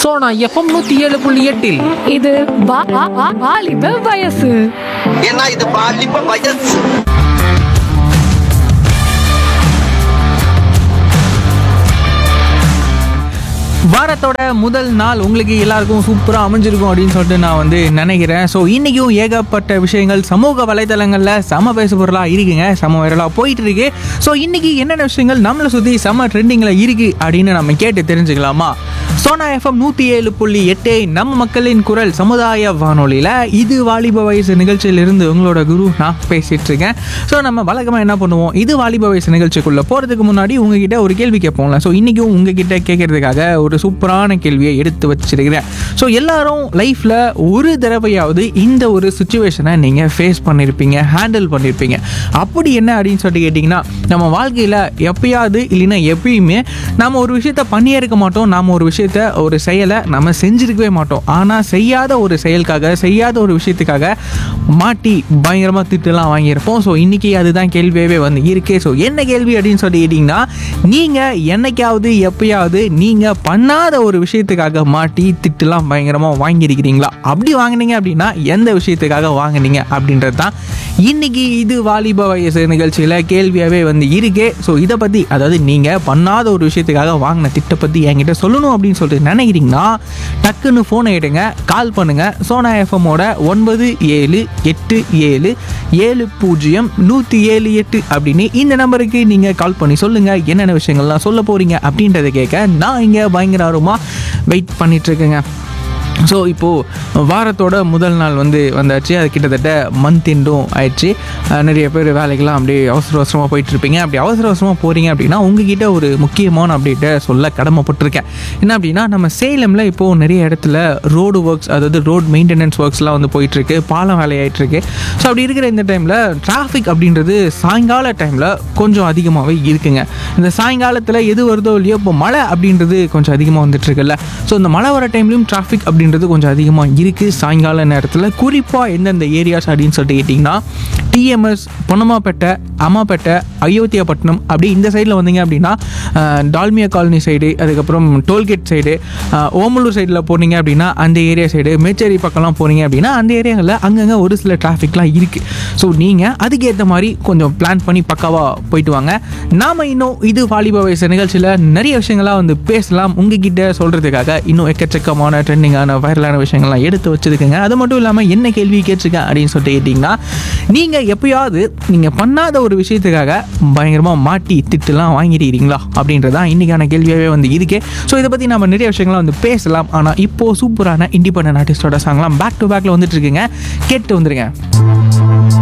Sona FM நூத்தி ஏழு புள்ளி எட்டில் இது வா- வா- வா- வாலிப வயசு ஏன்னா இது பாலிப்ப வயசு வாரத்தோட முதல் நாள் உங்களுக்கு எல்லாருக்கும் சூப்பராக அமைஞ்சிருக்கும் அப்படின்னு சொல்லிட்டு நான் வந்து நினைக்கிறேன் ஸோ இன்றைக்கும் ஏகப்பட்ட விஷயங்கள் சமூக வலைதளங்களில் செம பேச பொருளாக இருக்குங்க செம வைரலாக போயிட்டு இருக்கு ஸோ இன்றைக்கி என்னென்ன விஷயங்கள் நம்மளை சுற்றி செம ட்ரெண்டிங்கில் இருக்குது அப்படின்னு நம்ம கேட்டு தெரிஞ்சுக்கலாமா சோனா எஃப்எம் நூற்றி ஏழு புள்ளி எட்டு நம்ம மக்களின் குரல் சமுதாய வானொலியில் இது வாலிப வயசு நிகழ்ச்சியிலிருந்து உங்களோட குரு நான் பேசிகிட்டு இருக்கேன் ஸோ நம்ம வழக்கமாக என்ன பண்ணுவோம் இது வாலிப வயசு நிகழ்ச்சிக்குள்ளே போகிறதுக்கு முன்னாடி உங்ககிட்ட ஒரு கேள்வி கேட்போம்ல ஸோ இன்றைக்கும் உங்ககிட்ட கேட்கறதுக்காக ஒரு சூப்பரான கேள்வியை எடுத்து வச்சிருக்கிறேன் ஸோ எல்லாரும் லைஃப்பில் ஒரு தடவையாவது இந்த ஒரு சுச்சுவேஷனை நீங்கள் ஃபேஸ் பண்ணியிருப்பீங்க ஹேண்டில் பண்ணியிருப்பீங்க அப்படி என்ன அப்படின்னு சொல்லிட்டு கேட்டிங்கன்னா நம்ம வாழ்க்கையில் எப்பயாவது இல்லைன்னா எப்பயுமே நம்ம ஒரு விஷயத்த பண்ணியே இருக்க மாட்டோம் நாம் ஒரு விஷயத்த ஒரு செயலை நம்ம செஞ்சிருக்கவே மாட்டோம் ஆனால் செய்யாத ஒரு செயலுக்காக செய்யாத ஒரு விஷயத்துக்காக மாட்டி பயங்கரமாக திட்டுலாம் வாங்கியிருப்போம் ஸோ இன்றைக்கி அதுதான் கேள்வியாகவே வந்து இருக்கே ஸோ என்ன கேள்வி அப்படின்னு சொல்லி கேட்டிங்கன்னா நீங்கள் என்னைக்காவது எப்பயாவது நீங்கள் பண்ணாத ஒரு விஷயத்துக்காக மாட்டி திட்டுலாம் பயங்கரமாக வாங்கியிருக்கிறீங்களா அப்படி வாங்குனீங்க அப்படின்னா எந்த விஷயத்துக்காக வாங்குனீங்க அப்படின்றது தான் இன்னைக்கு இது வாலிப வயசு நிகழ்ச்சியில் கேள்வியாகவே வந்து இருக்கே ஸோ இதை பற்றி அதாவது நீங்கள் பண்ணாத ஒரு விஷயத்துக்காக வாங்கின திட்டை பற்றி என்கிட்ட சொல்லணும் அப்படின்னு சொல்லிட்டு நினைக்கிறீங்கன்னா டக்குன்னு ஃபோனை எடுங்க கால் பண்ணுங்கள் சோனா எஃப்எம்மோட ஒன்பது ஏழு எட்டு ஏழு ஏழு பூஜ்ஜியம் நூற்றி ஏழு எட்டு அப்படின்னு இந்த நம்பருக்கு நீங்கள் கால் பண்ணி சொல்லுங்கள் என்னென்ன விஷயங்கள்லாம் சொல்ல போகிறீங்க அப்படின்றத கேட்க நான் இங்கே பயங்கர ஆர்வமாக வெயிட் பண்ணிகிட்ருக்கேங்க ஸோ இப்போது வாரத்தோட முதல் நாள் வந்து வந்தாச்சு அது கிட்டத்தட்ட மந்த் எண்டும் ஆயிடுச்சு அஹ் நிறைய பேர் வேலைக்கெல்லாம் அப்படியே அவசர அவசரமாக போயிட்டுருப்பீங்க அப்படி அவசர அவசரமாக போகிறீங்க அப்படின்னா உங்ககிட்ட ஒரு முக்கியமான அப்டேட்டை சொல்ல கடமைப்பட்டிருக்கேன் என்ன அப்படின்னா நம்ம சேலமில் இப்போது நிறைய இடத்துல ரோடு ஒர்க்ஸ் அதாவது ரோட் மெயின்டெனன்ஸ் ஒர்க்ஸ்லாம் வந்து போயிட்டுருக்கு பாலம் வேலையாயிட்டுருக்கு ஸோ அப்படி இருக்கிற இந்த டைமில் டிராஃபிக் அப்படின்றது சாயங்கால டைமில் கொஞ்சம் அதிகமாகவே இருக்குங்க இந்த சாயங்காலத்தில் எது வருதோ இல்லையோ இப்போ மழை அப்படின்றது கொஞ்சம் அதிகமாக வந்துட்டு இருக்குல்ல ஸோ இந்த மழை வர டைம்லையும் டிராஃபிக் அப்படின்றது கொஞ்சம் அதிகமாக இருக்குது சாயங்கால நேரத்தில் குறிப்பாக எந்தெந்த ஏரியாஸ் அப்படின்னு சொல்லிட்டு கேட்டிங்கன்னா டிஎம்எஸ் பொன்னமாப்பேட்டை அம்மாப்பேட்டை அயோத்தியாப்பட்டினம் அப்படி இந்த சைடில் வந்தீங்க அப்படின்னா அஹ், டால்மியா காலனி சைடு அதுக்கப்புறம் டோல்கேட் சைடு ஓமலூர் சைடில் போனீங்க அப்படின்னா அந்த ஏரியா சைடு மேச்சேரி பக்கம்லாம் போனீங்க அப்படின்னா அந்த ஏரியாவில் அங்கங்கே ஒரு சில டிராஃபிக்லாம் இருக்குது ஸோ நீங்கள் அதுக்கேற்ற மாதிரி கொஞ்சம் பிளான் பண்ணி பக்காவாக போயிட்டு வாங்க நாம் இன்னும் இது வாலிப வயசு நிகழ்ச்சியில் நிறைய விஷயங்கள்லாம் வந்து பேசலாம் உங்ககிட்ட சொல்கிறதுக்காக இன்னும் எக்கச்சக்கமான ட்ரெண்டிங்கான வைரலான விஷயங்கள்லாம் எடுத்து வச்சுருக்குங்க அது மட்டும் இல்லாமல் என்ன கேள்வி கேட்டிருக்கேன் அப்படின்னு சொல்லிட்டு கேட்டிங்கன்னா நீங்கள் எப்பயாவது நீங்கள் பண்ணாத ஒரு விஷயத்துக்காக பயங்கரமாக மாட்டி திட்டுலாம் வாங்கிட்டீங்களா அப்படின்றதான் இன்றைக்கான கேள்வியாகவே வந்து இருக்கே ஸோ இதை பற்றி நம்ம நிறைய விஷயங்கள்லாம் வந்து பேசலாம் ஆனால் இப்போது சூப்பரான இண்டிபெண்டன்ட் ஆர்டிஸ்டோட சாங்லாம் பேக் டு பேக்கில் வந்துட்டு இருக்குங்க கேட்டு வந்துருங்க